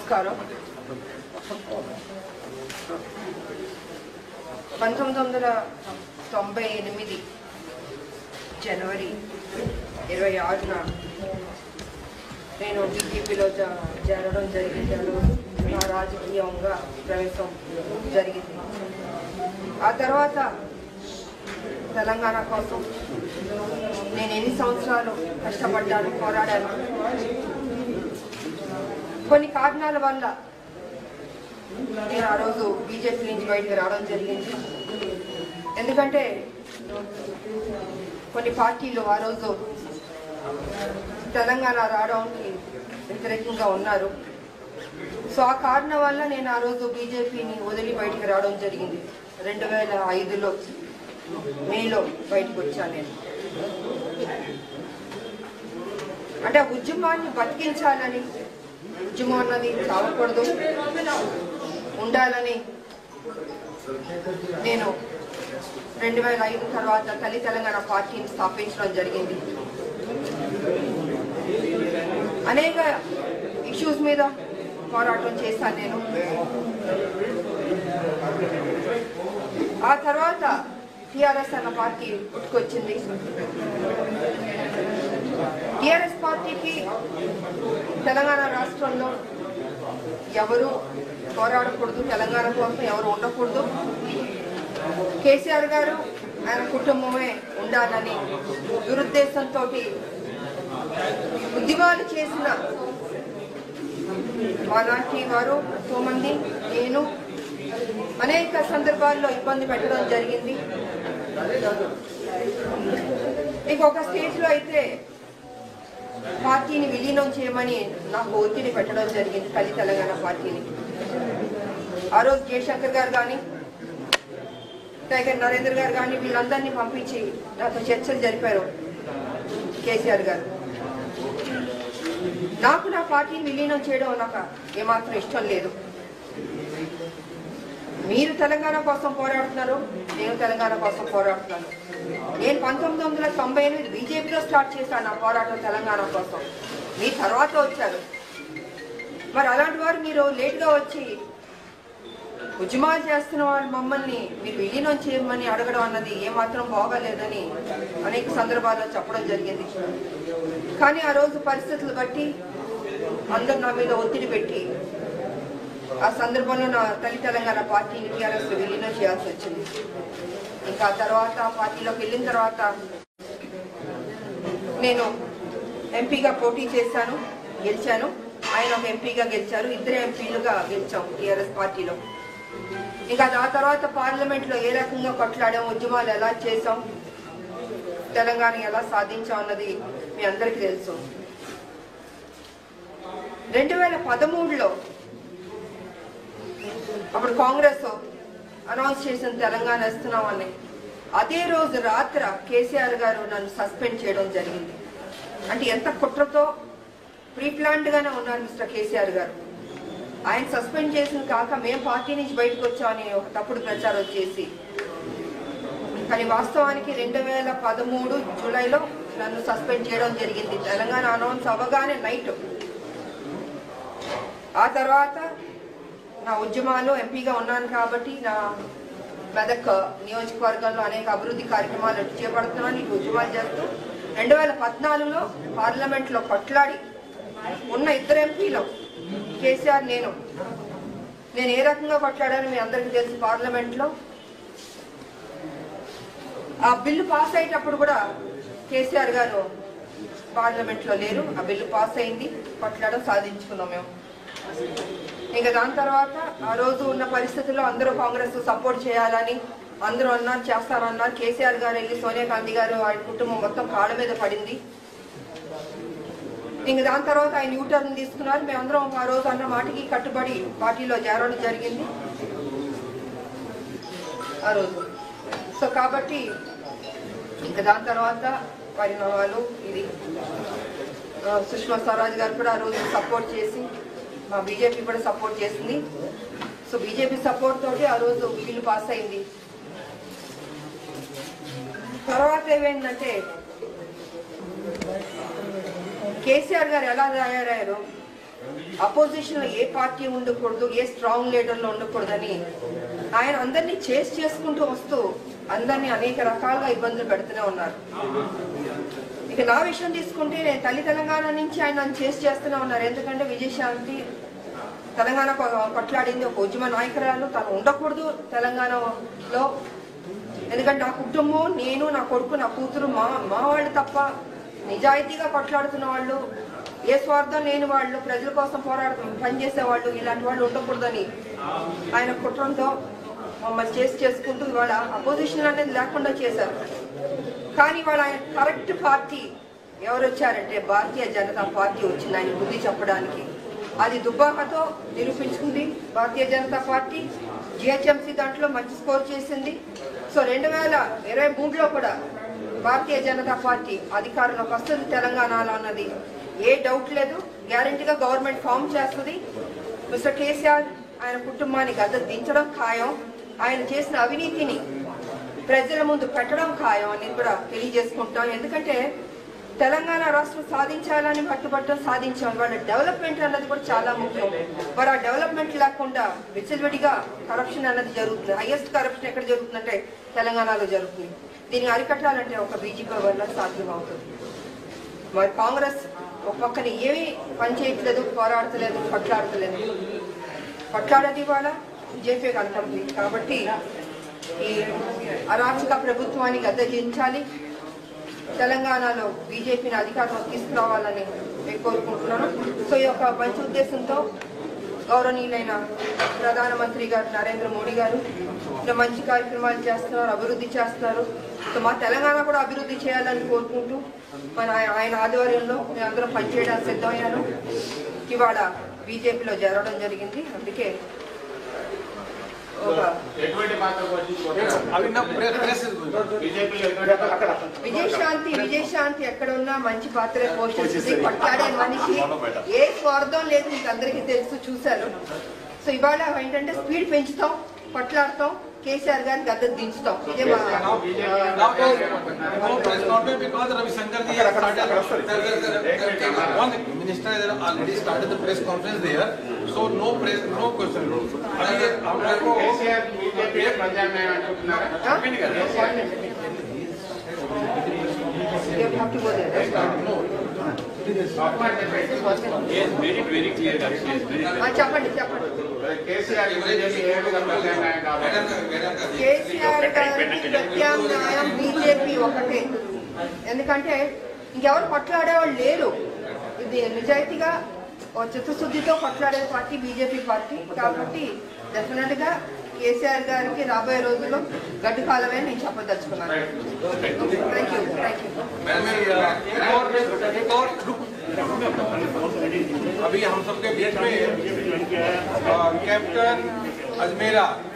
నమస్కారం పంతొమ్మిది వందల తొంభై ఎనిమిది జనవరి ఇరవై ఆరున నేను బీజేపీలో జా చేరడం జరిగింది ఆ రోజు నా రాజకీయంగా ప్రవేశం జరిగింది ఆ తర్వాత తెలంగాణ కోసం నేను ఎన్ని సంవత్సరాలు కష్టపడ్డాను పోరాడాను కొన్ని కారణాల వల్ల నేను ఆ రోజు బీజేపీ నుంచి బయటకు రావడం జరిగింది ఎందుకంటే కొన్ని పార్టీలు ఆ రోజు తెలంగాణ రావడానికి వ్యతిరేకంగా ఉన్నారు సో ఆ కారణం వల్ల నేను ఆ రోజు బీజేపీని వదిలి బయటికి రావడం జరిగింది రెండు వేల ఐదులో మేలో బయటకు వచ్చాను నేను అంటే ఆ ఉద్యమాన్ని బతికించాలని ఉద్యమం అన్నది చావకూడదు ఉండాలని నేను రెండు వేల ఐదు తర్వాత తల్లి తెలంగాణ పార్టీని స్థాపించడం జరిగింది అనేక ఇష్యూస్ మీద పోరాటం చేశాను నేను ఆ తర్వాత టిఆర్ఎస్ అన్న పార్టీ పుట్టుకొచ్చింది టిఆర్ఎస్ పార్టీకి తెలంగాణ రాష్ట్రంలో ఎవరు పోరాడకూడదు తెలంగాణ కోసం ఎవరు ఉండకూడదు కేసీఆర్ గారు ఆయన కుటుంబమే ఉండాలని దురుద్దేశంతో ఉద్యమాలు చేసిన మాలాంటి వారు ఎంతో మంది నేను అనేక సందర్భాల్లో ఇబ్బంది పెట్టడం జరిగింది ఇంకొక స్టేజ్లో అయితే పార్టీని విలీనం చేయమని నాకు ఒత్తిడి పెట్టడం జరిగింది తల్లి తెలంగాణ పార్టీని ఆ రోజు జయశంకర్ గారు కానీ టైగర్ నరేంద్ర గారు కానీ వీళ్ళందరినీ పంపించి నాతో చర్చలు జరిపారు కేసీఆర్ గారు నాకు నా పార్టీని విలీనం చేయడం నాకు ఏమాత్రం ఇష్టం లేదు మీరు తెలంగాణ కోసం పోరాడుతున్నారు నేను తెలంగాణ కోసం పోరాడుతున్నాను నేను పంతొమ్మిది వందల తొంభై ఎనిమిది బీజేపీలో స్టార్ట్ చేశాను నా పోరాటం తెలంగాణ కోసం మీ తర్వాత వచ్చారు మరి అలాంటి వారు మీరు లేట్గా వచ్చి ఉద్యమాలు చేస్తున్న వాళ్ళు మమ్మల్ని మీరు విలీనం చేయమని అడగడం అన్నది ఏమాత్రం బాగాలేదని అనేక సందర్భాల్లో చెప్పడం జరిగింది కానీ ఆ రోజు పరిస్థితులు బట్టి అందరు నా మీద ఒత్తిడి పెట్టి ఆ సందర్భంలో నా తల్లి తెలంగాణ పార్టీని టీఆర్ఎస్ విలీనం చేయాల్సి వచ్చింది ఇంకా ఆ తర్వాత ఆ పార్టీలోకి వెళ్ళిన తర్వాత నేను ఎంపీగా పోటీ చేశాను గెలిచాను ఆయన ఒక ఎంపీగా గెలిచారు ఇద్దరు ఎంపీలుగా గెలిచాం టీఆర్ఎస్ పార్టీలో ఇంకా ఆ తర్వాత పార్లమెంట్లో ఏ రకంగా కొట్లాడాం ఉద్యమాలు ఎలా చేసాం తెలంగాణ ఎలా సాధించాం అన్నది మీ అందరికీ తెలుసు రెండు వేల పదమూడులో అప్పుడు కాంగ్రెస్ అనౌన్స్ చేసిన తెలంగాణ ఇస్తున్నామని అదే రోజు రాత్ర కేసీఆర్ గారు నన్ను సస్పెండ్ చేయడం జరిగింది అంటే ఎంత కుట్రతో ప్రీ ప్లాన్డ్ గానే ఉన్నారు మిస్టర్ కేసీఆర్ గారు ఆయన సస్పెండ్ చేసిన కాక మేము పార్టీ నుంచి బయటకు వచ్చామని ఒక తప్పుడు ప్రచారం చేసి కానీ వాస్తవానికి రెండు వేల పదమూడు జూలైలో నన్ను సస్పెండ్ చేయడం జరిగింది తెలంగాణ అనౌన్స్ అవ్వగానే నైట్ ఆ తర్వాత నా ఉద్యమాలు ఎంపీగా ఉన్నాను కాబట్టి నా మెదక్ నియోజకవర్గంలో అనేక అభివృద్ధి కార్యక్రమాలు అటు చేపడుతున్నాను ఇటు ఉద్యమాలు చేస్తూ రెండు వేల పద్నాలుగులో పార్లమెంట్లో కొట్లాడి ఉన్న ఇద్దరు ఎంపీలు కేసీఆర్ నేను నేను ఏ రకంగా కొట్లాడానో మీ అందరికీ తెలుసు పార్లమెంట్లో ఆ బిల్లు పాస్ అయ్యేటప్పుడు కూడా కేసీఆర్ గారు పార్లమెంట్లో లేరు ఆ బిల్లు పాస్ అయింది కొట్లాడడం సాధించుకున్నాం మేము ఇంకా దాని తర్వాత ఆ రోజు ఉన్న పరిస్థితుల్లో అందరూ కాంగ్రెస్ సపోర్ట్ చేయాలని అందరూ అన్నారు చేస్తారన్నారు కేసీఆర్ గారు వెళ్ళి సోనియా గాంధీ గారు ఆయన కుటుంబం మొత్తం కాళ్ళ మీద పడింది ఇంక దాని తర్వాత ఆయన యూటర్న్ తీసుకున్నారు మేమందరం ఆ రోజు అన్న మాటకి కట్టుబడి పార్టీలో చేరడం జరిగింది ఆ రోజు సో కాబట్టి ఇంకా దాని తర్వాత పరిణామాలు ఇది ఆ, సుష్మా స్వరాజ్ గారు కూడా ఆ రోజు సపోర్ట్ చేసి మా బీజేపీ కూడా సపోర్ట్ చేసింది సో బీజేపీ సపోర్ట్ తోటి ఆ రోజు బిల్లు పాస్ అయింది తర్వాత ఏమైందంటే కేసీఆర్ గారు ఎలా తయారయ్యారు అపోజిషన్ లో ఏ పార్టీ ఉండకూడదు ఏ స్ట్రాంగ్ లీడర్లో ఉండకూడదని ఆయన అందరినీ చేసి చేసుకుంటూ వస్తూ అందరినీ అనేక రకాలుగా ఇబ్బందులు పెడుతూనే ఉన్నారు ఇక నా విషయం తీసుకుంటే నేను తల్లి తెలంగాణ నుంచి ఆయన నన్ను చేసి చేస్తూనే ఉన్నారు ఎందుకంటే విజయశాంతి తెలంగాణ కొ- కొట్లాడింది ఒక ఉద్యమ నాయకురాలు తను ఉండకూడదు తెలంగాణలో ఎందుకంటే నా కుటుంబం నేను నా కొడుకు నా కూతురు మా మా వాళ్ళు తప్ప నిజాయితీగా కొట్లాడుతున్న వాళ్ళు ఏ స్వార్థం లేని వాళ్ళు ప్రజల కోసం పోరాడుతూ పనిచేసే వాళ్ళు ఇలాంటి వాళ్ళు ఉండకూడదని ఆయన కుట్రంతో మమ్మల్ని చేసి చేసుకుంటూ ఇవాళ అపోజిషన్ అనేది లేకుండా చేశారు కానీ వాళ్ళ ఆయన కరెక్ట్ పార్టీ ఎవరు వచ్చారంటే భారతీయ జనతా పార్టీ వచ్చింది ఆయన బుద్ధి చెప్పడానికి అది దుబ్బాకతో నిరూపించుకుంది భారతీయ జనతా పార్టీ జిహెచ్ఎంసీ దాంట్లో మంచి స్కోర్ చేసింది సో రెండు వేల ఇరవై మూడులో కూడా భారతీయ జనతా పార్టీ అధికారంలోకి వస్తుంది తెలంగాణలో అన్నది ఏ డౌట్ లేదు గ్యారంటీగా గవర్నమెంట్ ఫామ్ చేస్తుంది మిస్టర్ కేసీఆర్ ఆయన కుటుంబాన్ని గద్ద దించడం ఖాయం ఆయన చేసిన అవినీతిని ప్రజల ముందు పెట్టడం ఖాయం అనేది కూడా తెలియజేసుకుంటాం ఎందుకంటే తెలంగాణ రాష్ట్రం సాధించాలని పట్టుబట్టడం సాధించాం వాళ్ళ డెవలప్మెంట్ అన్నది కూడా చాలా ముఖ్యం మరి ఆ డెవలప్మెంట్ లేకుండా విచ్చలవిడిగా కరప్షన్ అన్నది జరుగుతుంది హైయెస్ట్ కరప్షన్ ఎక్కడ జరుగుతుందంటే తెలంగాణలో జరుగుతుంది దీన్ని అరికట్టాలంటే ఒక బీజేపీ వల్ల సాధ్యం అవుతుంది మరి కాంగ్రెస్ ఒక పక్కన ఏమీ పని చేయట్లేదు పోరాడతలేదు కొట్లాడతలేదు కొట్లాడేది ఇవాళ బీజేపీ కనపడుతుంది కాబట్టి ఈ అరాచక ప్రభుత్వాన్ని గద్దెదించాలి తెలంగాణలో బీజేపీని అధికారంలోకి తీసుకురావాలని నేను కోరుకుంటున్నాను సో ఈ యొక్క మంచి ఉద్దేశంతో గౌరవనీయులైన ప్రధానమంత్రి గారు నరేంద్ర మోడీ గారు ఇలా మంచి కార్యక్రమాలు చేస్తున్నారు అభివృద్ధి చేస్తున్నారు సో మా తెలంగాణ కూడా అభివృద్ధి చేయాలని కోరుకుంటూ మన ఆయ- ఆయన ఆధ్వర్యంలో నేను అందరం పనిచేయడానికి సిద్ధమయ్యాను ఇవాళ బీజేపీలో చేరడం జరిగింది అందుకే ఒక ఎటువంటి పాత్ర పోషించుకుంటారు అవి నా ప్రెస్ ప్రెస్ బీజేపీలో ఎటువంటి పాత్ర విజయశాంతి విజయశాంతి ఎక్కడ ఉన్నా మంచి పాత్ర పోషిస్తుంది కొట్లాడే మనిషి ఏ స్వార్థం లేదు మీకు అందరికీ తెలుసు చూశారు సో ఇవాళ ఏంటంటే స్పీడ్ పెంచుతాం కొట్లాడతాం కేసీఆర్ గారిని గద్ద దించుతాం ఇదే మా Now, no press conference because Ravi Shankar ji has started. One minister has already started the press conference there, so no press, no question. अभी हम लोग को కేసీఆర్ బీజేపీ ప్రజాన్యాయం అనుకుంటున్నారా Huh? చెప్పింది కదా You have to go there. no. అప్పుడు చెప్పండి ఆ, చెప్పండి చెప్పండి కేసీఆర్ బీజేపీ ఏ విధంగా ప్రజాన్యాయం కావాలి కేసీఆర్ గారికి ప్రత్యామ్నాయం బీజేపీ ఒకటే ఎందుకంటే ఇంకెవరు కొట్లాడేవాళ్ళు లేరు ఇది నిజాయితీగా ఓ చిత్తశుద్ధితో కొట్లాడే పార్టీ బీజేపీ పార్టీ కాబట్టి డెఫినెట్ గా కేసీఆర్ గారికి రాబోయే రోజుల్లో గడ్డు కాలమే నేను చెప్పదలుచుకున్నాను థ్యాంక్ యూ థ్యాంక్ యూ एक और एक और रुक अभी हम सबके बीच में अ, कैप्टन अजमेरा